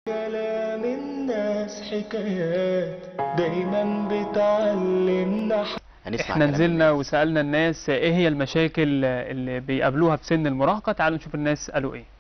كلام الناس حكايات دايما بتعلمنا هنسمع احنا كلام نزلنا وسألنا الناس ايه هي المشاكل اللي بيقابلوها في سن المراهقة تعالوا نشوف الناس قالوا ايه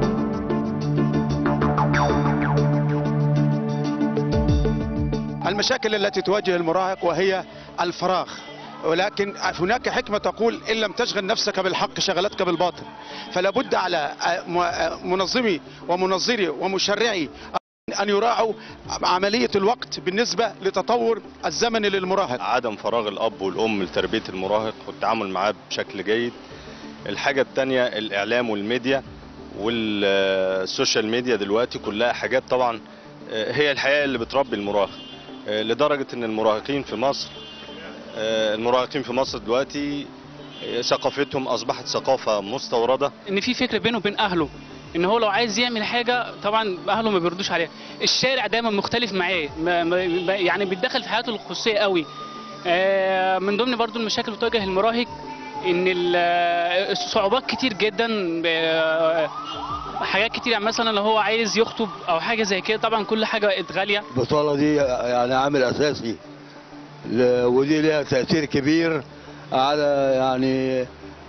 المشاكل التي تواجه المراهق وهي الفراغ ولكن هناك حكمة تقول إن لم تشغل نفسك بالحق شغلتك بالباطل فلا بد على منظمي ومنظري ومشرعي أن يراعوا عملية الوقت بالنسبة لتطور الزمن للمراهق عدم فراغ الاب والام لتربيه المراهق والتعامل معاه بشكل جيد الحاجه الثانيه الاعلام والميديا والسوشيال ميديا دلوقتي كلها حاجات طبعا آه، هي الحياه اللي بتربي المراهق آه، لدرجه ان المراهقين في مصر آه، المراهقين في مصر دلوقتي آه، ثقافتهم اصبحت ثقافه مستورده ان في فكر بينه وبين اهله ان هو لو عايز يعمل حاجه طبعا اهله ما بيردوش عليها الشارع دايما مختلف معاه ما- ما- ما- يعني بيتدخل في حياته الخصوصيه قوي آه، من ضمن برضو المشاكل اللي بتواجه المراهق ان ال- الصعوبات كتير جدا آه، حاجات كتير يعني مثلا لو هو عايز يخطب او حاجه زي كده طبعا كل حاجه بقت غاليه البطالة دي يعني عامل أساسي ل- ودي لها تأثير كبير على يعني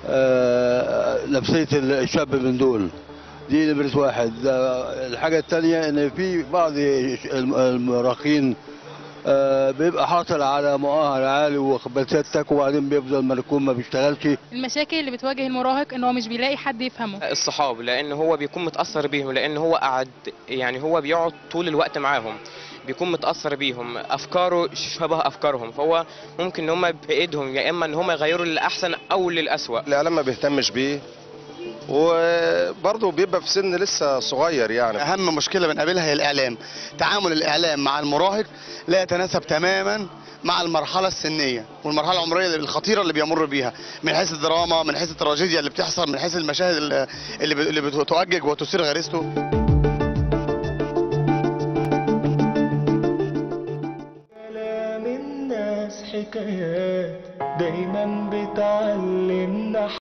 آه، نفسية الشاب من دول دي نمرة واحد آه، الحاجة الثانية إن في بعض الم- المراهقين آه، بيبقى حاصل على مؤهل عالي واخد سيادتك وبعدين بيفضل مركون ما بيشتغلش المشاكل اللي بتواجه المراهق ان هو مش بيلاقي حد يفهمه الصحاب لان هو بيكون متاثر بيهم لان هو قعد يعني هو بيقعد طول الوقت معاهم بيكون متاثر بيهم افكاره شبه افكارهم فهو ممكن ان هم بايدهم يا اما ان هم يغيروا للاحسن او للاسوأ الاعلام ما بيهتمش بيه وبرضه بيبقى في سن لسه صغير يعني أهم مشكلة بنقابلها هي الإعلام تعامل الإعلام مع المراهق لا يتناسب تماما مع المرحلة السنية والمرحلة العمرية الخطيرة اللي بيمر بيها من حيث الدراما من حيث التراجيديا اللي بتحصل من حيث المشاهد اللي- اللي ب- اللي بتؤجج وتثير غريزته كلام الناس حكايات دايما بتعلمنا